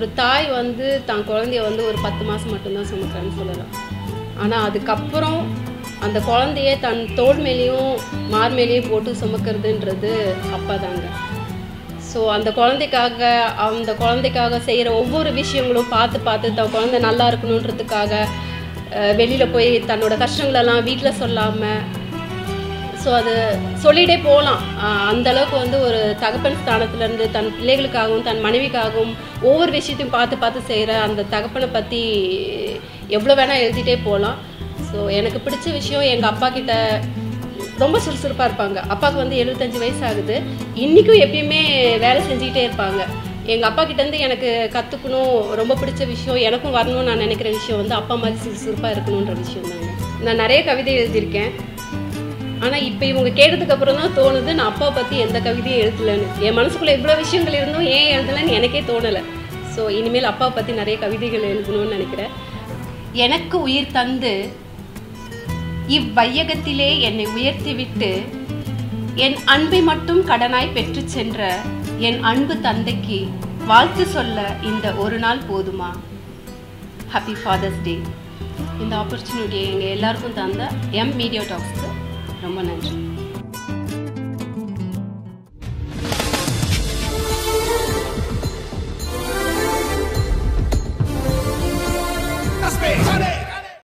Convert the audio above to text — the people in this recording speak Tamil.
ஒரு தாய் வந்து தன் குழந்தைய வந்து ஒரு பத்து மாதம் மட்டும்தான் சுமக்கிறேன்னு சொல்லலாம் ஆனால் அதுக்கப்புறம் அந்த குழந்தைய தன் தோள் மேலேயும் மார் மேலேயும் போட்டு சுமக்கிறதுன்றது அப்பா தாங்க ஸோ அந்த குழந்தைக்காக அந்த குழந்தைக்காக செய்கிற ஒவ்வொரு விஷயங்களும் பார்த்து பார்த்து தன் குழந்தை நல்லா இருக்கணுன்றதுக்காக வெளியில் போய் தன்னோட கஷ்டங்களெல்லாம் வீட்டில் சொல்லாமல் ஸோ அது சொல்லிகிட்டே போகலாம் அந்த அளவுக்கு வந்து ஒரு தகப்பன் ஸ்தானத்துலேருந்து தன் பிள்ளைகளுக்காகவும் தன் மனைவிக்காகவும் ஒவ்வொரு விஷயத்தையும் பார்த்து பார்த்து செய்கிற அந்த தகப்பனை பற்றி எவ்வளோ வேணால் எழுதிட்டே போகலாம் ஸோ எனக்கு பிடிச்ச விஷயம் எங்கள் அப்பா கிட்ட ரொம்ப சுறுசுறுப்பாக இருப்பாங்க அப்பாவுக்கு வந்து எழுபத்தஞ்சு வயசு ஆகுது இன்றைக்கும் எப்பயுமே வேலை செஞ்சுக்கிட்டே இருப்பாங்க எங்கள் அப்பா கிட்டேருந்து எனக்கு கற்றுக்கணும் ரொம்ப பிடிச்ச விஷயம் எனக்கும் வரணும்னு நான் நினைக்கிற விஷயம் வந்து அப்பா மாதிரி சுறுசுறுப்பாக இருக்கணுன்ற விஷயம் தாங்க நான் நிறைய கவிதை எழுதியிருக்கேன் ஆனால் இப்போ இவங்க கேட்டதுக்கு அப்புறம் தான் தோணுது நான் அப்பாவை பற்றி எந்த கவிதையும் எழுதலைன்னு என் மனசுக்குள்ளே இவ்வளோ விஷயங்கள் இருந்தும் ஏன் எழுதலைன்னு எனக்கே தோணலை ஸோ இனிமேல் அப்பாவை பற்றி நிறைய கவிதைகள் எழுதணும்னு நினைக்கிறேன் எனக்கு உயிர் தந்து இவ்வையகத்திலே என்னை உயர்த்திவிட்டு என் அன்பை மட்டும் கடனாய் பெற்று சென்ற என் அன்பு தந்தைக்கு வாழ்த்து சொல்ல இந்த ஒரு நாள் போதுமா ஹாப்பி ஃபாதர்ஸ் டே இந்த ஆப்பர்ச்சுனிட்டியை எங்கள் எல்லாருக்கும் தந்த எம் மீடியா டாக்ஸ்க்கு ரொம்ப நன்றி